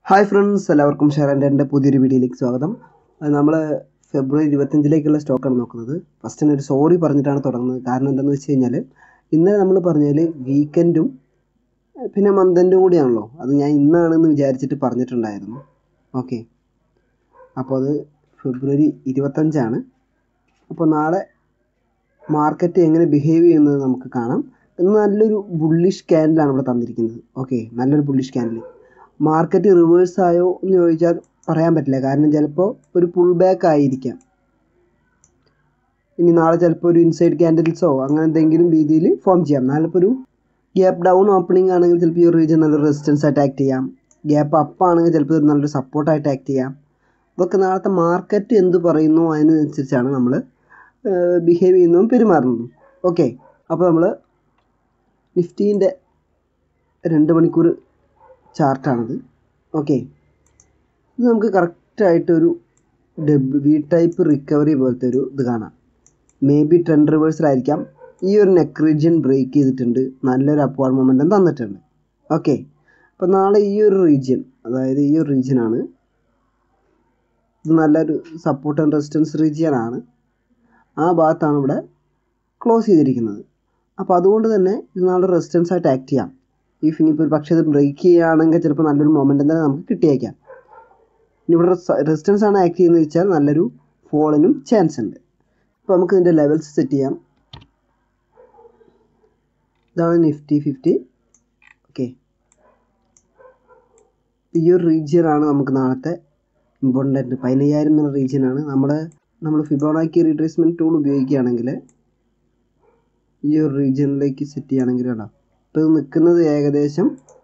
hi friends എല്ലാവർക്കും share എൻ്റെ പുതിയൊരു വീഡിയോയിലേക്ക് സ്വാഗതം നമ്മൾ ഫെബ്രുവരി ഇരുപത്തഞ്ചിലേക്കുള്ള സ്റ്റോക്കാണ് നോക്കുന്നത് ഫസ്റ്റ് തന്നെ ഒരു സോറി പറഞ്ഞിട്ടാണ് തുടങ്ങുന്നത് കാരണം എന്താണെന്ന് വെച്ച് കഴിഞ്ഞാൽ ഇന്നലെ നമ്മൾ പറഞ്ഞാൽ വീക്കെൻഡും പിന്നെ മന്തെൻഡും കൂടിയാണല്ലോ അത് ഞാൻ ഇന്നാണെന്ന് വിചാരിച്ചിട്ട് പറഞ്ഞിട്ടുണ്ടായിരുന്നു ഓക്കെ അപ്പോൾ അത് ഫെബ്രുവരി ഇരുപത്തഞ്ചാണ് അപ്പോൾ നാളെ മാർക്കറ്റ് എങ്ങനെ ബിഹേവ് ചെയ്യുന്നത് നമുക്ക് കാണാം ഇന്ന് നല്ലൊരു ബുള്ളിഷ് ക്യാൻഡിലാണ് ഇവിടെ തന്നിരിക്കുന്നത് ഓക്കെ നല്ലൊരു ബുള്ളിഷ് ക്യാൻഡിൽ മാർക്കറ്റ് റിവേഴ്സ് ആയോ എന്ന് ചോദിച്ചാൽ പറയാൻ പറ്റില്ല കാരണം ചിലപ്പോൾ ഒരു പുൾ ബാക്ക് ആയിരിക്കാം ഇനി നാളെ ചിലപ്പോൾ ഒരു ഇൻസൈഡ് ക്യാൻഡിൽസോ അങ്ങനെ എന്തെങ്കിലും രീതിയിൽ ഫോം ചെയ്യാം നാളെ ഇപ്പോൾ ഒരു ഗ്യാപ്പ് ഡൗൺ ഓപ്പണിംഗ് ആണെങ്കിൽ ചിലപ്പോൾ ഈ ഒരു റീജിയൻ നല്ലൊരു റെസിസ്റ്റൻസ് ആയിട്ട് ആക്ട് ചെയ്യാം ഗ്യാപ്പ് അപ്പ് ആണെങ്കിൽ ചിലപ്പോൾ ഇത് നല്ലൊരു സപ്പോർട്ടായിട്ട് ആക്ട് ചെയ്യാം അതൊക്കെ നാളത്തെ മാർക്കറ്റ് എന്ത് പറയുന്നു അതിനനുസരിച്ചാണ് നമ്മൾ ബിഹേവ് ചെയ്യുന്നതും പെരുമാറുന്നതും ഓക്കെ അപ്പോൾ നമ്മൾ നിഫ്റ്റീൻ്റെ രണ്ട് മണിക്കൂർ ചാർട്ടാണിത് ഓക്കെ ഇത് നമുക്ക് കറക്റ്റായിട്ടൊരു ഡബ് വി ടൈപ്പ് റിക്കവറി പോലത്തെ ഒരു ഇത് കാണാം മേ ബി ട്രെൻഡ് റിവേഴ്സലായിരിക്കാം ഈ ഒരു നെക്ക് റീജിയൻ ബ്രേക്ക് ചെയ്തിട്ടുണ്ട് നല്ലൊരു അപ്വാർഡ് മൊമെൻറ്റം തന്നിട്ടുണ്ട് ഓക്കെ അപ്പോൾ നാളെ ഈ ഒരു റീജിയൻ അതായത് ഈ ഒരു റീജിയനാണ് ഇത് നല്ലൊരു സപ്പോർട്ട് ആൻഡ് റെസിസ്റ്റൻസ് റീജിയൻ ആണ് ആ ഭാഗത്താണ് ഇവിടെ ക്ലോസ് ചെയ്തിരിക്കുന്നത് അപ്പോൾ അതുകൊണ്ട് തന്നെ ഇത് നാളെ റെസിസ്റ്റൻസ് ആയിട്ട് ആക്ട് ചെയ്യാം ഇഫ് ഇനിയിപ്പോൾ ഒരു പക്ഷേ ഇത് ബ്രേക്ക് ചെയ്യുകയാണെങ്കിൽ ചിലപ്പോൾ നല്ലൊരു മൊമെൻറ്റം തന്നെ നമുക്ക് കിട്ടിയേക്കാം ഇനി ഇവിടെ റെസിസ്റ്റൻസ് ആണ് ആക്ട് ചെയ്യുന്നത് വെച്ചാൽ നല്ലൊരു ഫോളിനും ചാൻസ് ഉണ്ട് അപ്പോൾ നമുക്ക് ഇതിൻ്റെ ലെവൽസ് സെറ്റ് ചെയ്യാം ഇതാണ് നിഫ്റ്റി ഫിഫ്റ്റി ഓക്കെ ഈ ഒരു റീജിയനാണ് നമുക്ക് നാളത്തെ ഇമ്പോർട്ടൻ്റ് പതിനയ്യായിരം എന്നുള്ള റീജിയനാണ് നമ്മുടെ നമ്മൾ ഫിബോണാക്കി റീട്രേസ്മെൻറ്റ് ടൂൾ ഉപയോഗിക്കുകയാണെങ്കിൽ ഈ ഒരു റീജിയനിലേക്ക് സെറ്റ് ചെയ്യുകയാണെങ്കിൽ കേട്ടോ ഇപ്പോൾ ഇത് നിൽക്കുന്നത് ഏകദേശം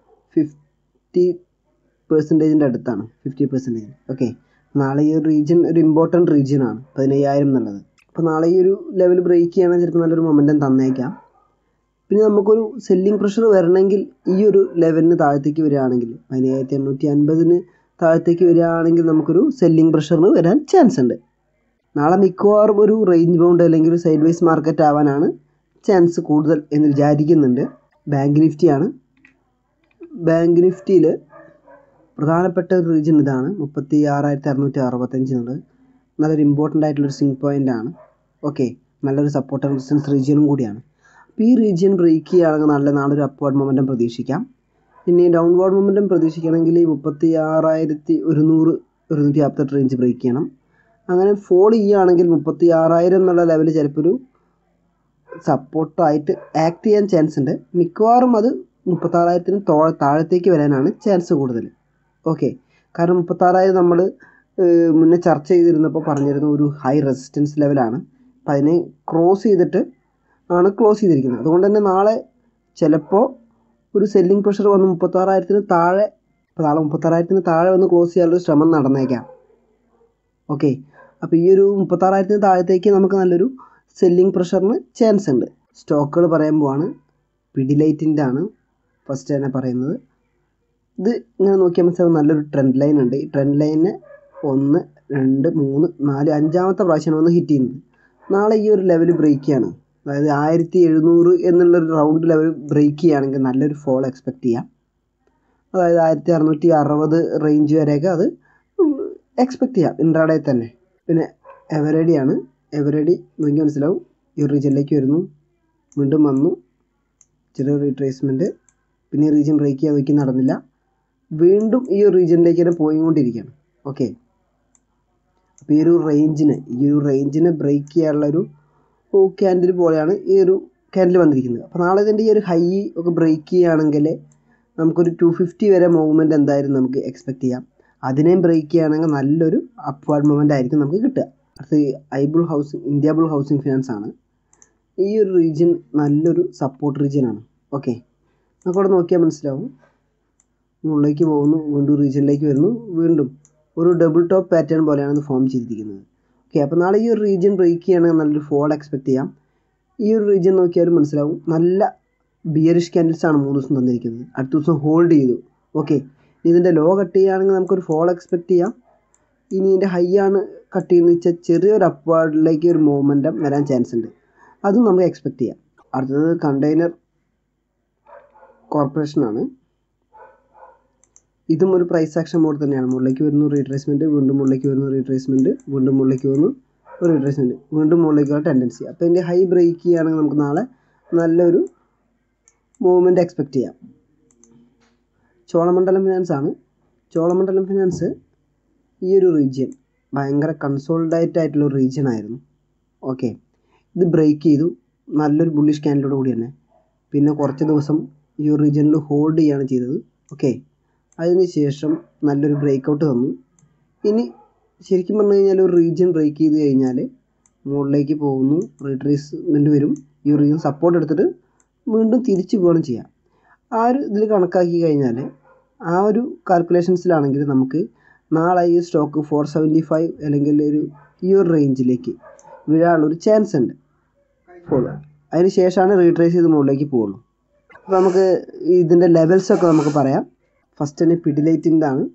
ഫിഫ്റ്റി പെർസെൻറ്റേജിൻ്റെ അടുത്താണ് ഫിഫ്റ്റി പെർസെൻറ്റേജ് ഓക്കെ നാളെ ഈ ഒരു റീജിയൻ ഒരു ഇമ്പോർട്ടൻറ്റ് റീജിയനാണ് പതിനയ്യായിരം എന്നുള്ളത് അപ്പോൾ നാളെ ഈ ഒരു ലെവൽ ബ്രേക്ക് ചെയ്യുകയാണെങ്കിൽ ചിലപ്പോൾ നല്ലൊരു മൊമെൻറ്റം തന്നേക്കാം പിന്നെ നമുക്കൊരു സെല്ലിംഗ് പ്രഷർ വരണമെങ്കിൽ ഈ ഒരു ലെവലിന് താഴത്തേക്ക് വരികയാണെങ്കിൽ പതിനയ്യായിരത്തി എണ്ണൂറ്റി അൻപതിന് താഴത്തേക്ക് വരികയാണെങ്കിൽ നമുക്കൊരു സെല്ലിംഗ് പ്രഷറിന് വരാൻ ചാൻസ് ഉണ്ട് നാളെ മിക്കവാറും ഒരു റേഞ്ച് ബൗണ്ട് അല്ലെങ്കിൽ ഒരു സൈഡ് വൈസ് മാർക്കറ്റ് ആവാനാണ് ചാൻസ് കൂടുതൽ എന്ന് വിചാരിക്കുന്നുണ്ട് ബാങ്ക് നിഫ്റ്റിയാണ് ബാങ്ക് നിഫ്റ്റിയിൽ പ്രധാനപ്പെട്ട ഒരു റീജിയൻ ഇതാണ് മുപ്പത്തി ആറായിരത്തി അറുന്നൂറ്റി അറുപത്തഞ്ച് എന്നുള്ളത് നല്ലൊരു ഇമ്പോർട്ടൻ്റ് ആയിട്ടുള്ളൊരു സിങ് പോയിൻ്റ് ആണ് ഓക്കെ നല്ലൊരു സപ്പോർട്ട് റെസിസ്റ്റൻസ് റീജിയനും കൂടിയാണ് അപ്പോൾ ഈ റീജിയൻ ബ്രേക്ക് ചെയ്യുകയാണെങ്കിൽ നല്ല നാളൊരു അപ്വേർഡ് മൊമെൻറ്റം പ്രതീക്ഷിക്കാം പിന്നെ ഈ ഡൗൺവേർഡ് മൊമെൻറ്റം പ്രതീക്ഷിക്കണമെങ്കിൽ ഈ മുപ്പത്തി ആറായിരത്തി ഒരുന്നൂറ് ഒരുന്നൂറ്റി നാൽപ്പത്തെട്ട് റേഞ്ച് ബ്രേക്ക് ചെയ്യണം അങ്ങനെ ഫോൾ ചെയ്യുകയാണെങ്കിൽ മുപ്പത്തി ആറായിരം എന്നുള്ള ലെവൽ ചിലപ്പോൾ ഒരു സപ്പോർട്ടായിട്ട് ആക്ട് ചെയ്യാൻ ചാൻസ് ഉണ്ട് മിക്കവാറും അത് മുപ്പത്താറായിരത്തിന് തോ താഴത്തേക്ക് വരാനാണ് ചാൻസ് കൂടുതൽ ഓക്കെ കാരണം മുപ്പത്താറായിരം നമ്മൾ മുന്നേ ചർച്ച ചെയ്തിരുന്നപ്പോൾ പറഞ്ഞിരുന്ന ഒരു ഹൈ റെസിസ്റ്റൻസ് ലെവലാണ് അപ്പം അതിനെ ക്രോസ് ചെയ്തിട്ട് ആണ് ക്ലോസ് ചെയ്തിരിക്കുന്നത് അതുകൊണ്ട് തന്നെ നാളെ ചിലപ്പോൾ ഒരു സെല്ലിംഗ് പ്രഷർ വന്ന് മുപ്പത്താറായിരത്തിന് താഴെ ഇപ്പോൾ നാളെ മുപ്പത്താറായിരത്തിന് താഴെ വന്ന് ക്ലോസ് ചെയ്യാനുള്ള ശ്രമം നടന്നേക്കാം ഓക്കെ അപ്പോൾ ഈ ഒരു മുപ്പത്താറായിരത്തിന് താഴത്തേക്ക് നമുക്ക് നല്ലൊരു സെല്ലിംഗ് പ്രഷറിന് ചാൻസ് ഉണ്ട് സ്റ്റോക്കുകൾ പറയാൻ പോവാണ് പിഡിലൈറ്റിൻ്റെ ആണ് ഫസ്റ്റ് തന്നെ പറയുന്നത് ഇത് ഇങ്ങനെ നോക്കിയാൽ മനസ്സിലാവും നല്ലൊരു ട്രെൻഡ് ലൈൻ ഉണ്ട് ഈ ട്രെൻഡ് ലൈനിന് ഒന്ന് രണ്ട് മൂന്ന് നാല് അഞ്ചാമത്തെ പ്രാവശ്യമാണ് ഒന്ന് ഹിറ്റ് ചെയ്യുന്നത് നാളെ ഈ ഒരു ലെവൽ ബ്രേക്ക് ചെയ്യാണ് അതായത് ആയിരത്തി എഴുന്നൂറ് എന്നുള്ളൊരു റൗണ്ട് ലെവൽ ബ്രേക്ക് ചെയ്യുകയാണെങ്കിൽ നല്ലൊരു ഫോൾ എക്സ്പെക്റ്റ് ചെയ്യാം അതായത് ആയിരത്തി അറുന്നൂറ്റി അറുപത് റേഞ്ച് വരെയൊക്കെ അത് എക്സ്പെക്റ്റ് ചെയ്യാം ഇൻട്രാഡേ തന്നെ പിന്നെ എവറഡിയാണ് എവറഡി നോക്കി മനസ്സിലാവും ഈ റീജിയനിലേക്ക് വരുന്നു വീണ്ടും വന്നു ചെറിയ റീട്രേസ്മെൻറ്റ് പിന്നെ ഈ റീജിയൻ ബ്രേക്ക് ചെയ്യാൻ നോക്കി നടന്നില്ല വീണ്ടും ഈ ഒരു റീജിയനിലേക്ക് തന്നെ പോയിക്കൊണ്ടിരിക്കുകയാണ് ഓക്കെ അപ്പോൾ ഈ ഒരു റേഞ്ചിനെ ഈ ഒരു റേഞ്ചിനെ ബ്രേക്ക് ചെയ്യാനുള്ള ഒരു ക്യാൻഡിൽ പോലെയാണ് ഈ ഒരു ക്യാൻഡിൽ വന്നിരിക്കുന്നത് അപ്പോൾ നാളെ ഇതിൻ്റെ ഈ ഒരു ഹൈ ഒക്കെ ബ്രേക്ക് ചെയ്യുകയാണെങ്കിൽ നമുക്കൊരു ടു ഫിഫ്റ്റി വരെ മൂവ്മെൻറ്റ് എന്തായാലും നമുക്ക് എക്സ്പെക്റ്റ് ചെയ്യാം അതിനെയും ബ്രേക്ക് ചെയ്യുകയാണെങ്കിൽ നല്ലൊരു അപ്വാർഡ് മൂവ്മെൻ്റ് ആയിരിക്കും നമുക്ക് കിട്ടുക അടുത്ത് Ibull housing Indiabulls housing finance ആണ് ഈ ഒരു റീജിയൻ നല്ലൊരു സപ്പോർട്ട് റീജിയൻ ആണ് ഓക്കെ നമുക്കവിടെ നോക്കിയാൽ മനസ്സിലാവും മുകളിലേക്ക് പോകുന്നു വീണ്ടും റീജിയനിലേക്ക് വരുന്നു വീണ്ടും ഒരു ഡബിൾ ടോപ്പ് പാറ്റേൺ പോലെയാണ് ഇത് ഫോം ചെയ്തിരിക്കുന്നത് ഓക്കെ അപ്പോൾ നാളെ ഈ ഒരു റീജിയൻ ബ്രേക്ക് ചെയ്യുകയാണെങ്കിൽ നല്ലൊരു ഫോൾ എക്സ്പെക്റ്റ് ചെയ്യാം ഈ ഒരു റീജിയൻ നോക്കിയാലും മനസ്സിലാവും നല്ല ബിയറിഷ് ക്യാൻഡിൽസ് ആണ് മൂന്ന് ദിവസം തന്നിരിക്കുന്നത് അടുത്ത ദിവസം ഹോൾഡ് ചെയ്തു ഓക്കെ ഇതിൻ്റെ ലോ കട്ട് ചെയ്യുകയാണെങ്കിൽ നമുക്കൊരു ഫോൾ എക്സ്പെക്റ്റ് ചെയ്യാം ഇനി ഇതിൻ്റെ ഹൈ ആണ് കട്ട് ചെയ്യുന്ന വെച്ചാൽ ചെറിയൊരു അപ്വാർഡിലേക്ക് ഒരു മൂവ്മെൻറ്റം വരാൻ ചാൻസ് ഉണ്ട് അതും നമുക്ക് എക്സ്പെക്റ്റ് ചെയ്യാം അടുത്തത് കണ്ടെയ്നർ കോർപ്പറേഷനാണ് ഇതും ഒരു പ്രൈസ് ആക്ഷൻ മോഡ് തന്നെയാണ് മുകളിലേക്ക് വരുന്നു റീട്രേസ്മെൻറ്റ് വീണ്ടും മുകളിലേക്ക് വരുന്നു റീട്രേസ്മെൻറ്റ് വീണ്ടും മുകളിലേക്ക് വരുന്നു ഒരു റീട്രേസ്മെൻറ്റ് വീണ്ടും മുകളിലേക്കുള്ള ടെൻഡൻസി അപ്പോൾ ഇതിൻ്റെ ഹൈ ബ്രേക്ക് ചെയ്യുകയാണെങ്കിൽ നമുക്ക് നാളെ നല്ലൊരു മൂവ്മെൻറ്റ് എക്സ്പെക്റ്റ് ചെയ്യാം ചോളമണ്ഡലം ഫിനാൻസ് ആണ് ചോളമണ്ഡലം ഫിനാൻസ് ഈ ഒരു റീജിയൻ ഭയങ്കര കൺസോൾഡേറ്റ് ആയിട്ടുള്ള ഒരു റീജിയൻ ആയിരുന്നു ഓക്കെ ഇത് ബ്രേക്ക് ചെയ്തു നല്ലൊരു ബുള്ളിഷ് ക്യാൻഡിലോട് കൂടി തന്നെ പിന്നെ കുറച്ച് ദിവസം ഈ ഒരു റീജിയനിൽ ഹോൾഡ് ചെയ്യുകയാണ് ചെയ്തത് ഓക്കെ അതിന് ശേഷം നല്ലൊരു ബ്രേക്ക് ഔട്ട് തന്നു ഇനി ശരിക്കും പറഞ്ഞു കഴിഞ്ഞാൽ ഒരു റീജിയൻ ബ്രേക്ക് ചെയ്ത് കഴിഞ്ഞാൽ മുകളിലേക്ക് പോകുന്നു റീട്രേസ്മെൻറ്റ് വരും ഈ ഒരു റീജിയൻ സപ്പോർട്ട് എടുത്തിട്ട് വീണ്ടും തിരിച്ചു പോകണം ചെയ്യാം ആ ഒരു ഇതിൽ കണക്കാക്കി കഴിഞ്ഞാൽ ആ ഒരു കാൽക്കുലേഷൻസിലാണെങ്കിൽ നമുക്ക് നാളെ ഈ സ്റ്റോക്ക് ഫോർ സെവൻറ്റി ഫൈവ് അല്ലെങ്കിൽ ഒരു ഈ ഒരു റേഞ്ചിലേക്ക് വീഴാനുള്ളൊരു ചാൻസ് ഉണ്ട് ഫോളോ അതിന് ശേഷമാണ് റീട്രേസ് ചെയ്ത് മുകളിലേക്ക് പോകുള്ളൂ അപ്പോൾ നമുക്ക് ഇതിൻ്റെ ലെവൽസൊക്കെ നമുക്ക് പറയാം ഫസ്റ്റ് തന്നെ പിഡിലൈറ്റിൻ്റെ ആണ്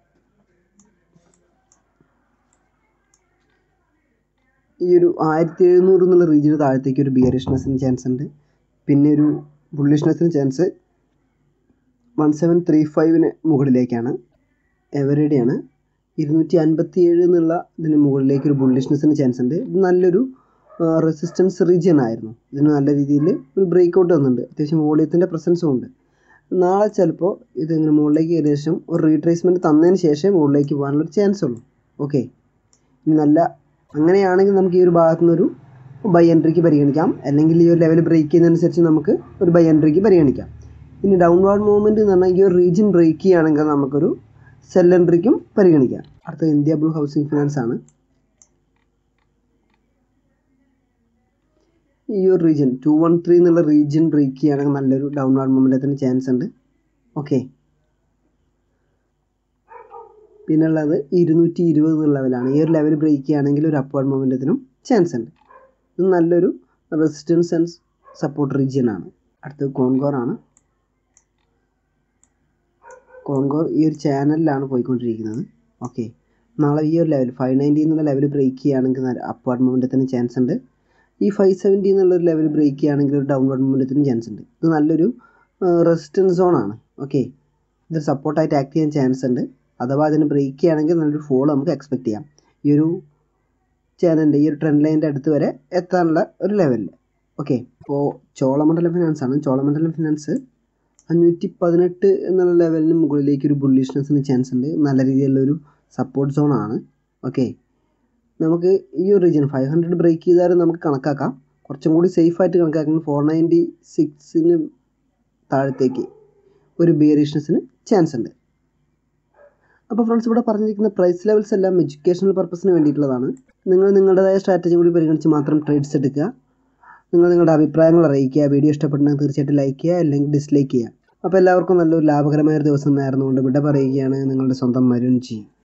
ഈ ഒരു ആയിരത്തി എഴുന്നൂറ് എന്നുള്ള റീജിയന് താഴത്തേക്ക് ഒരു ബിയറിഷ്നെസ്സിന് ചാൻസ് ഉണ്ട് പിന്നെ ഒരു ബുള്ളിഷ്നെസ്സിന് ചാൻസ് വൺ സെവൻ ത്രീ ഫൈവിന് മുകളിലേക്കാണ് എവറിടെയാണ് ഇരുന്നൂറ്റി അൻപത്തി ഏഴ് എന്നുള്ള ഇതിന് മുകളിലേക്ക് ഒരു ബുള്ളിഷ്നെസ്സിന് ചാൻസ് ഉണ്ട് ഇത് നല്ലൊരു റെസിസ്റ്റൻസ് റീജിയൻ ആയിരുന്നു ഇതിന് നല്ല രീതിയിൽ ഒരു ബ്രേക്ക് ഔട്ട് വന്നിട്ടുണ്ട് അത്യാവശ്യം വോളിയത്തിൻ്റെ പ്രസൻസും ഉണ്ട് നാളെ ചിലപ്പോൾ ഇത് ഇങ്ങനെ മുകളിലേക്ക് ഏകദേശം ഒരു റീട്രേസ്മെൻറ്റ് തന്നതിന് ശേഷമേ മുകളിലേക്ക് പോകാനുള്ളൊരു ചാൻസ് ഉള്ളൂ ഓക്കെ ഇനി നല്ല അങ്ങനെയാണെങ്കിൽ നമുക്ക് ഈ ഒരു ഭാഗത്തു നിന്നൊരു ബൈ എൻട്രിക്ക് പരിഗണിക്കാം അല്ലെങ്കിൽ ഈ ഒരു ലെവൽ ബ്രേക്ക് ചെയ്യുന്നതനുസരിച്ച് നമുക്ക് ഒരു ബൈ എൻട്രിക്ക് പരിഗണിക്കാം ഇനി ഡൗൺവേർഡ് മൂവ്മെൻറ്റ് എന്ന് പറഞ്ഞാൽ ഈ ഒരു റീജിയൻ ബ്രേക്ക് ചെയ്യുകയാണെങ്കിൽ നമുക്കൊരു സെൽ എൻട്രിക്കും പരിഗണിക്കാം അടുത്തത് ഇന്ത്യ ബ്ലൂ ഹൗസിംഗ് ഫിനാൻസ് ആണ് ഈ ഒരു റീജിയൻ ടു വൺ ത്രീ എന്നുള്ള റീജിയൻ ബ്രേക്ക് ചെയ്യുകയാണെങ്കിൽ നല്ലൊരു ഡൗൺവേർഡ് മൂവ്മെൻറ്റത്തിന് ചാൻസ് ഉണ്ട് ഓക്കെ പിന്നുള്ളത് ഇരുന്നൂറ്റി ഇരുപത് എന്നുള്ള ലെവലാണ് ഈ ഒരു ലെവൽ ബ്രേക്ക് ചെയ്യുകയാണെങ്കിൽ ഒരു അപ്വേർഡ് മൂവ്മെൻറ്റത്തിനും ചാൻസ് ഉണ്ട് ഇത് നല്ലൊരു റെസിസ്റ്റൻസ് ആൻഡ് സപ്പോർട്ട് റീജിയൻ ആണ് അടുത്തത് കോൺകോർ ആണ് കോൺകോർ ഈ ഒരു ചാനലിലാണ് പോയിക്കൊണ്ടിരിക്കുന്നത് ഓക്കെ നാളെ ഈ ഒരു ലെവൽ ഫൈവ് നയൻറ്റി എന്നുള്ള ലെവൽ ബ്രേക്ക് ചെയ്യുകയാണെങ്കിൽ അപ്വേർഡ് മൂവ്മെൻറ്റത്തിന് ചാൻസ് ഉണ്ട് ഈ ഫൈവ് സെവൻറ്റി എന്നുള്ളൊരു ലെവൽ ബ്രേക്ക് ചെയ്യുകയാണെങ്കിൽ ഒരു ഡൗൺവേർഡ് മൂവ്മെൻറ്റത്തിന് ചാൻസ് ഉണ്ട് ഇത് നല്ലൊരു റെസിസ്റ്റൻസ് സോൺ ആണ് ഓക്കെ ഇത് സപ്പോർട്ടായിട്ട് ആക്ട് ചെയ്യാൻ ചാൻസ് ഉണ്ട് അഥവാ അതിന് ബ്രേക്ക് ചെയ്യുകയാണെങ്കിൽ നല്ലൊരു ഫോൾ നമുക്ക് എക്സ്പെക്റ്റ് ചെയ്യാം ഈ ഒരു ചാനലിൻ്റെ ഈ ഒരു ട്രെൻഡ് ലൈനിൻ്റെ അടുത്ത് വരെ എത്താനുള്ള ഒരു ലെവലിൽ ഓക്കെ ഇപ്പോൾ ചോളമണ്ഡലം ഫിനാൻസ് ആണ് ചോളമണ്ഡലം ഫിനാൻസ് അഞ്ഞൂറ്റി പതിനെട്ട് എന്നുള്ള ലെവലിന് മുകളിലേക്ക് ഒരു ബുള്ളിഷ്നെസ്സിന് ചാൻസ് ഉണ്ട് നല്ല രീതിയിലുള്ള ഒരു സപ്പോർട്ട് സോൺ ആണ് ഓക്കെ നമുക്ക് ഈ ഒരു റീജിയൻ ഫൈവ് ഹൺഡ്രഡ് ബ്രേക്ക് ചെയ്താലും നമുക്ക് കണക്കാക്കാം കുറച്ചും കൂടി സേഫായിട്ട് കണക്കാക്കുന്നത് ഫോർ നയൻറ്റി സിക്സിന് താഴത്തേക്ക് ഒരു ബിയറിഷ്നെസ്സിന് ചാൻസ് ഉണ്ട് അപ്പോൾ ഫ്രണ്ട്സ് ഇവിടെ പറഞ്ഞിരിക്കുന്ന പ്രൈസ് ലെവൽസ് എല്ലാം എഡ്യൂക്കേഷണൽ പർപ്പസിന് വേണ്ടിയിട്ടുള്ളതാണ് നിങ്ങൾ നിങ്ങളുടേതായ സ്ട്രാറ്റജി കൂടി പരിഗണിച്ച് മാത്രം ട്രേഡ്സ് എടുക്കുക നിങ്ങൾ നിങ്ങളുടെ അഭിപ്രായങ്ങൾ അറിയിക്കുക വീഡിയോ ഇഷ്ടപ്പെട്ടുണ്ടെങ്കിൽ തീർച്ചയായിട്ടും ലൈക്ക് ചെയ്യുക അല്ലെങ്കിൽ ഡിസ്ലൈക്ക് ചെയ്യുക അപ്പോൾ എല്ലാവർക്കും നല്ലൊരു ലാഭകരമായ ഒരു ദിവസം നേർന്നുകൊണ്ട് വിട പറയുകയാണ് നിങ്ങളുടെ സ്വന്തം മരുൺ ജി